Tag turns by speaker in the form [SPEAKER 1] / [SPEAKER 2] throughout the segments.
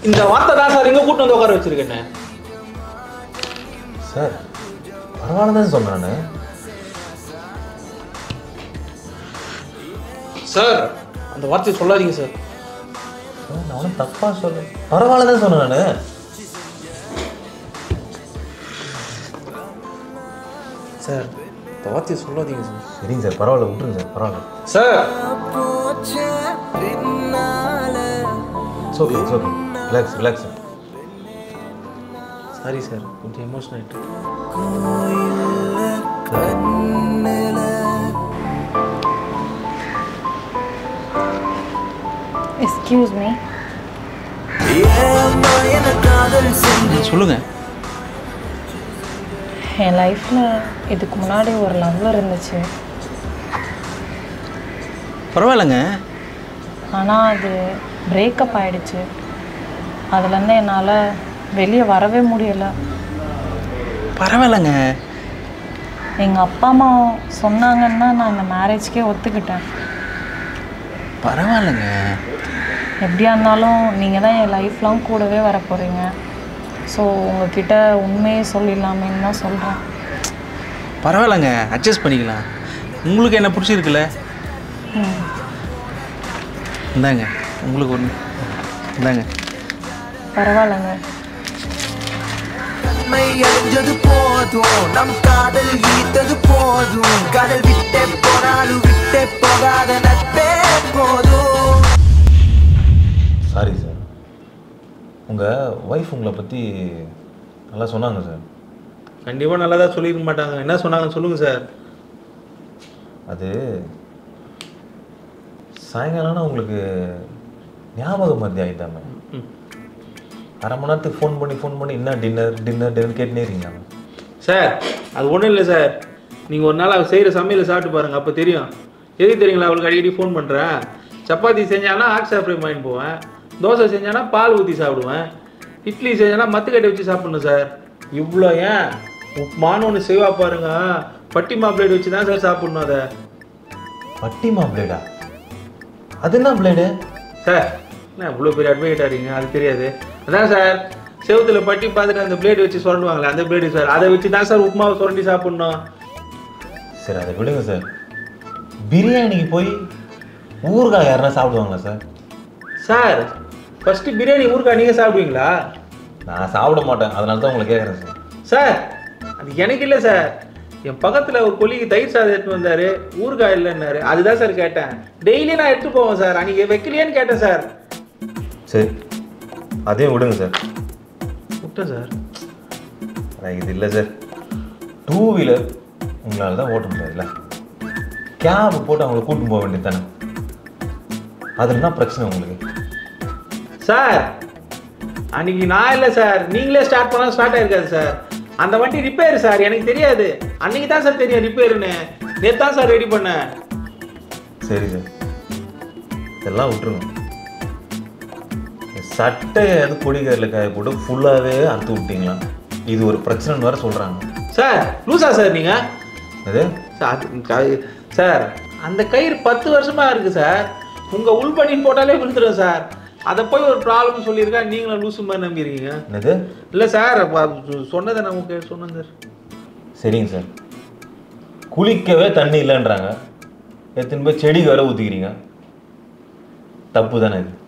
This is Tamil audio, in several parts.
[SPEAKER 1] இந்த வார்த்தை தான் சார் இங்கே கூட்டு வந்து உட்கார வச்சிருக்கேன்
[SPEAKER 2] சார் பரவாயில்ல தான் சொன்னேன் நான்
[SPEAKER 1] சார் அந்த வார்த்தையை சொல்லாதீங்க சார்
[SPEAKER 2] சார், நான் ஒன்றும் தப்பாக சொல்ல பரவாயில்ல தான் சொன்னேன் நான்
[SPEAKER 1] சார் இந்த வார்த்தையை சொல்லாதீங்க சார்
[SPEAKER 2] சரிங்க சார் பரவாயில்ல விட்டுருங்க சார் பரவாயில்ல
[SPEAKER 1] sir
[SPEAKER 2] it's okay it's okay relax relax sir
[SPEAKER 1] sorry sir கொஞ்சம் எமோஷன் ஆகிட்டு
[SPEAKER 3] எக்ஸ்கியூஸ் மீ
[SPEAKER 1] சொல்லுங்க
[SPEAKER 3] என் லைஃப்பில் இதுக்கு முன்னாடி ஒரு லவ் இருந்துச்சு
[SPEAKER 1] பரவாயில்லைங்க
[SPEAKER 3] ஆனால் அது பிரேக்கப் ஆயிடுச்சு அதுலேருந்து என்னால் வெளியே வரவே முடியலை
[SPEAKER 1] பரவாயில்லைங்க
[SPEAKER 3] எங்கள் அப்பா அம்மா சொன்னாங்கன்னா நான் இந்த மேரேஜ்க்கே ஒத்துக்கிட்டேன்
[SPEAKER 1] பரவாயில்லைங்க
[SPEAKER 3] எப்படியா இருந்தாலும் நீங்கள் தான் என் லைஃப் லாங் கூடவே வர போகிறீங்க ஸோ உங்ககிட்ட உண்மையை சொல்லிடலாமேன்னு தான் சொல்கிறேன்
[SPEAKER 1] பரவாயில்லைங்க அட்ஜஸ்ட் பண்ணிக்கலாம் உங்களுக்கு என்ன பிடிச்சிருக்குல்ல இந்தாங்க உங்களுக்கு ஒன்று இந்தாங்க
[SPEAKER 3] பரவாயில்லைங்க
[SPEAKER 4] நன்மை அடைஞ்சது போதும் நம் காதல் ஈர்த்தது போதும் கடல் விட்டே போனாலும் விட்டே போகாத நட்பே போதும்
[SPEAKER 2] சாரி சார் உங்கள் ஒய்ஃப் உங்களை பற்றி நல்லா சொன்னாங்க சார்
[SPEAKER 1] கண்டிப்பாக நல்லா தான் சொல்லியிருக்க மாட்டாங்க என்ன சொன்னாங்கன்னு சொல்லுங்கள் சார்
[SPEAKER 2] அது சாயங்காலம்னா உங்களுக்கு ஞாபகம் மருதி ஆகிட்டாங்க அரை மணி நேரத்துக்கு ஃபோன் பண்ணி ஃபோன் பண்ணி என்ன டின்னர் டின்னர் டின்னர் கேட்டுனே இருக்கீங்க
[SPEAKER 1] சார் அது ஒன்றும் இல்லை சார் நீங்கள் ஒரு நாள் அவள் செய்கிற சமையலை சாப்பிட்டு பாருங்கள் அப்போ தெரியும் எதுக்கு தெரியுங்களா அவளுக்கு அடிக்கடி ஃபோன் பண்ணுறேன் சப்பாத்தி செஞ்சானா ஆக்ஸா ஃப்ரை வாங்கிட்டு போவேன் தோசை செஞ்சானா பால் ஊற்றி சாப்பிடுவேன் இட்லி செஞ்சானா மத்துக்கட்டை வச்சு சாப்பிடணும் சார் இவ்வளோ ஏன் உப்புமான்னு ஒன்று செய்வா பாருங்க பட்டி மாப்பிளேட் வச்சு தான் சார் சாப்பிடணும் அதை
[SPEAKER 2] பட்டிமா பிளேடா அது என்ன பிளேடு
[SPEAKER 1] சார் என்ன இவ்வளோ பெரிய அட்வொகேட் ஆகிறீங்க அது தெரியாது அதான் சார் செவுத்துல பட்டி பார்த்துட்டு அந்த பிளேடு வச்சு சுரண்டுவாங்களே அந்த பிளேடு சார் அதை வச்சு தான் சார் உப்புமாவை சுரண்டி சாப்பிடணும்
[SPEAKER 2] சரி அதை விடுங்க சார் பிரியாணிக்கு போய் ஊறுகாய் யாருன்னா சாப்பிடுவாங்களா சார்
[SPEAKER 1] சார் ஃபர்ஸ்ட் பிரியாணி ஊருக்கா நீங்கள் சாப்பிடுவீங்களா
[SPEAKER 2] நான் சாப்பிட மாட்டேன் அதனால தான் உங்களை கேட்குறேன் சார்
[SPEAKER 1] சார் அது எனக்கு இல்லை சார் என் பக்கத்தில் ஒரு கொல்லிக்கு தயிர் சாதம் எடுத்து வந்தார் ஊறுகாய் இல்லைன்னாரு அதுதான் சார் கேட்டேன் டெய்லி நான் எடுத்து போவேன் சார் அன்றைக்கி வைக்கலையேன்னு கேட்டேன் சார்
[SPEAKER 2] சரி அதையும் விடுங்க சார்
[SPEAKER 1] விட்டேன் சார்
[SPEAKER 2] அதான் இது இல்லை சார் டூ வீலர் உங்களால் தான் ஓட்ட முடியாதுல்ல கேப் போட்டு அவங்கள கூட்டின்னு போக வேண்டியது தானே அது என்ன பிரச்சனை உங்களுக்கு
[SPEAKER 1] சார் அன்னைக்கு நான் இல்லை சார் நீங்களே ஸ்டார்ட் பண்ணால் ஸ்டார்ட் ஆயிருக்காது சார் அந்த வண்டி ரிப்பேர் சார் எனக்கு தெரியாது அன்னைக்கு தான் சார் தெரியும் ரிப்பேருன்னு நேற்று தான் சார் ரெடி பண்ணேன்
[SPEAKER 2] சரி சார் இதெல்லாம் விட்டுருங்க இந்த சட்டையை எது கொடிக்கரில் காய போட்டு ஃபுல்லாகவே அறுத்து விட்டீங்களா இது ஒரு பிரச்சனைன்னு வேற சொல்கிறாங்க
[SPEAKER 1] சார் லூசா சார் நீங்கள்
[SPEAKER 2] அது
[SPEAKER 1] சார் அது க- சார் அந்த கயிறு பத்து வருஷமா இருக்கு சார் உங்க உள் பண்ணி போட்டாலே விழுந்துடும் சார் அதை போய் ஒரு ப்ராப்ளம் சொல்லியிருக்கா நீங்களும் லூசு மாதிரி நம்பியிருக்கீங்க
[SPEAKER 2] என்னது
[SPEAKER 1] இல்லை சார் அப்ப சொன்னதை நமக்கு சொன்னேன் சார்
[SPEAKER 2] சரிங்க சார் குளிக்கவே தண்ணி இல்லைன்றாங்க எத்தனை போய் செடிக்கு வேற ஊற்றிக்கிறீங்க தப்பு தானே இது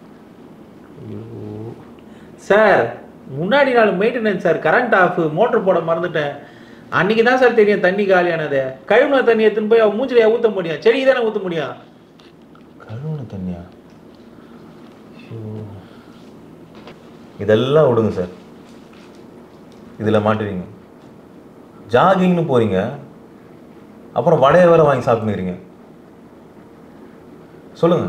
[SPEAKER 1] சார் முன்னாடி நாள் maintenance sir current off motor போட மறந்துட்டேன் அன்னைக்கு தான் சார் தெரியும் தண்ணி காலியானது கழுவுன தண்ணி எடுத்துன்னு போய் அவன் மூஞ்சிலையா ஊற்ற முடியும் செடிக்கு தானே ஊற்ற முடியும்
[SPEAKER 2] கழுவுன தண்ணியா ஐயோ. இதெல்லாம் விடுங்க சார் இதில் மாட்டுவீங்க ஜாகிங்னு போறீங்க அப்புறம் வடையை வேற வாங்கி சாப்பிட்டுக்கிறீங்க சொல்லுங்க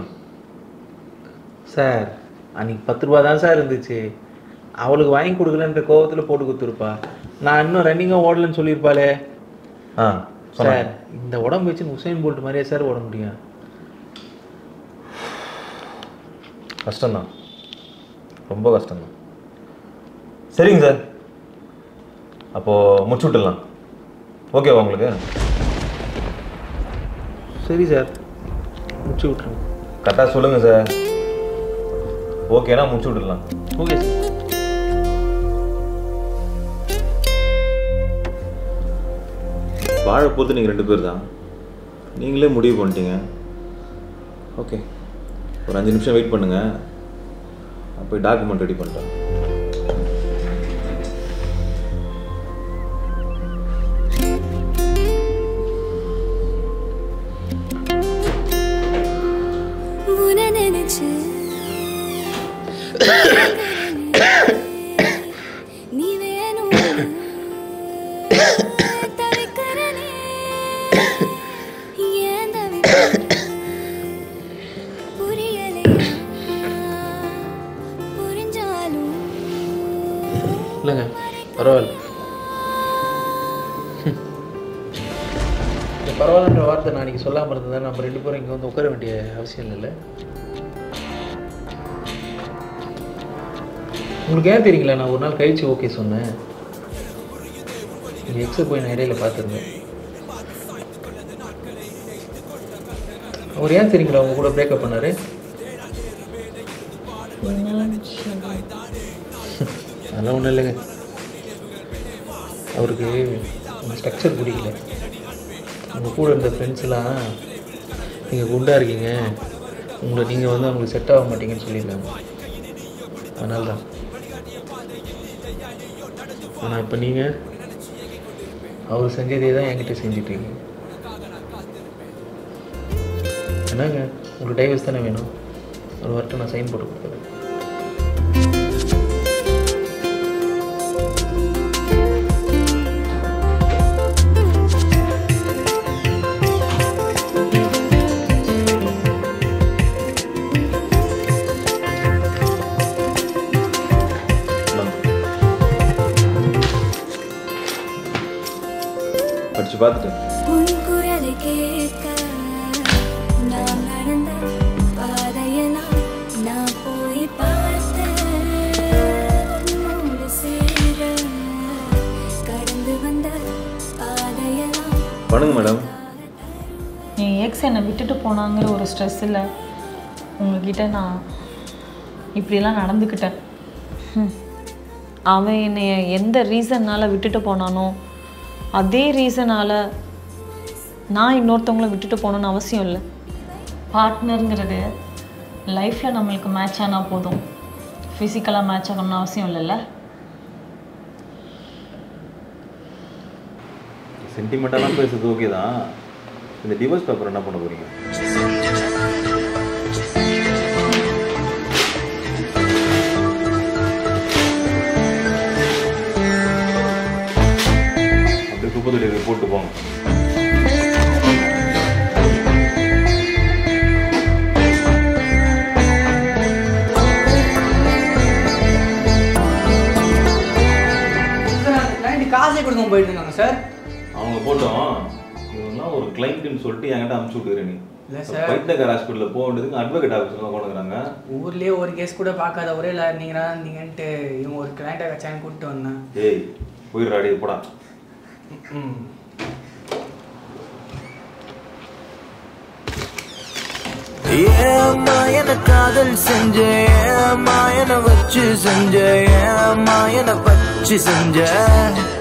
[SPEAKER 1] சார் அன்னைக்கு பத்து ரூபா தான் சார் இருந்துச்சு அவளுக்கு வாங்கி கொடுக்கலன்ற கோவத்தில் போட்டு கொடுத்துருப்பா நான் இன்னும் ரன்னிங்காக ஓடலன்னு சொல்லியிருப்பாளே
[SPEAKER 2] ஆ சொல்லுங்க
[SPEAKER 1] சார் இந்த உடம்பு வச்சு உசைன் போல்ட் மாதிரியே சார் ஓட முடியும்
[SPEAKER 2] கஷ்டம்தான் ரொம்ப கஷ்டம்தான் சரிங்க சார் அப்போது முடிச்சு விட்டுடலாம் ஓகேவா உங்களுக்கு
[SPEAKER 1] சரி சார் முடிச்சு விட்ருங்க
[SPEAKER 2] கரெக்டாக சொல்லுங்கள் சார் ஓகேனா முடிச்சு விட்டுடலாம்
[SPEAKER 1] ஓகே சார்
[SPEAKER 2] வாழ போகிறது நீங்கள் ரெண்டு பேர் தான் நீங்களே முடிவு பண்ணிட்டீங்க ஓகே ஒரு அஞ்சு நிமிஷம் வெயிட் பண்ணுங்கள் நான் போய் டாக்குமெண்ட் ரெடி பண்ணிட்டேன்
[SPEAKER 5] உன்னை நினைச்சு நீ வேணும் தவிக்கிறனே ஏன் தவிக்கிற? புரியலையா புரிஞ்சாலும்
[SPEAKER 1] இல்லைங்க பரவாயில்ல இந்த பரவாயில்லன்ற வார்த்தை நான் அன்றைக்கி சொல்லாமல் இருந்ததா நம்ம ரெண்டு பேரும் இங்கே வந்து உட்கார வேண்டிய அவசியம் இல்லை உங்களுக்கு ஏன் தெரியுங்களா நான் ஒரு நாள் கழிச்சு ஓகே சொன்னேன் எங்கள் எக்ஸை போய் நான் இடையில பார்த்துருந்தேன் அவர் ஏன் தெரியுங்களா அவங்க கூட பிரேக்கப் பண்ணாரு அதெல்லாம் ஒன்றும் இல்லைங்க அவருக்கு உங்கள் ஸ்ட்ரக்சர் பிடிக்கல உங்கள் கூட இருந்த ஃப்ரெண்ட்ஸ்லாம் நீங்கள் குண்டாக இருக்கீங்க உங்களை நீங்கள் வந்து அவங்களுக்கு செட் ஆக மாட்டீங்கன்னு சொல்லியிருக்காங்க அதனால தான் ஆனால் இப்போ நீங்கள் அவர் செஞ்சதே தான் என்கிட்ட செஞ்சிட்ருக்கீங்க என்னங்க உங்களுக்கு டைவர்ஸ் தானே வேணும் ஒரு வரட்டும் நான் சைன் போட்டு கொடுக்குறேன்
[SPEAKER 2] படித்து பார்த்துட்டேன்
[SPEAKER 5] உன் குரலை கேட்க நான் நடந்த பாதையெல்லாம் நான் போய் பார்த்தேன் உன்னோடு சேர கடந்து வந்த பாதையெல்லாம்
[SPEAKER 2] பண்ணுங்க மேடம்
[SPEAKER 3] என் எக்ஸ் என்னை விட்டுட்டு போனாங்கிற ஒரு ஸ்ட்ரெஸ்ஸில் உங்ககிட்ட நான் இப்படிலாம் நடந்துக்கிட்டேன் ஹம். அவன் என்னை எந்த ரீசன்னால் விட்டுட்டு போனானோ அதே ரீசனால் நான் இன்னொருத்தவங்கள விட்டுட்டு போகணுன்னு அவசியம் இல்லை பார்ட்னருங்கிறது லைஃப்பில் நம்மளுக்கு மேட்ச் ஆனால் போதும் ஃபிசிக்கலாக மேட்ச் ஆகணும்னு அவசியம் இல்லைல்ல
[SPEAKER 2] சென்டிமெண்ட்டாலாம் பேசுறது ஓகே தான் இந்த டிவோர்ஸ் பேப்பர் என்ன பண்ண போறீங்க அப்படியே குப்பத்தொட்டி போட்டு போங்க
[SPEAKER 6] நைட்டு காசே கொடுக்காம போயிட்டு இருக்காங்க சார்
[SPEAKER 2] அவங்க போட்டோம் இவங்கெல்லாம் ஒரு கிளைண்ட்னு சொல்லிட்டு என்கிட்ட அனுப்பிச்சு விட்டுக்கிறேன் நீ
[SPEAKER 6] இல்ல சார்.
[SPEAKER 2] பைத்தகர் ஹாஸ்பிட்டலில் போக வேண்டியதுக்கு அட்வொகேட் ஆஃபீஸில் கொண்டுக்கிறாங்க
[SPEAKER 6] ஊர்லயே ஒரு கேஸ் கூட பார்க்காத ஒரே லாயர் நீங்க தான் இருந்தீங்கன்ட்டு இவங்க ஒரு கிளைண்ட்டை வச்சான்னு கூப்பிட்டு வந்தேன்
[SPEAKER 2] ஏய் போயிடுறாடி போடா
[SPEAKER 6] ம்
[SPEAKER 4] ஏம்மா என காதல் செஞ்ச ஏம்மா என வச்சு செஞ்ச ஏம்மா என வச்சு செஞ்ச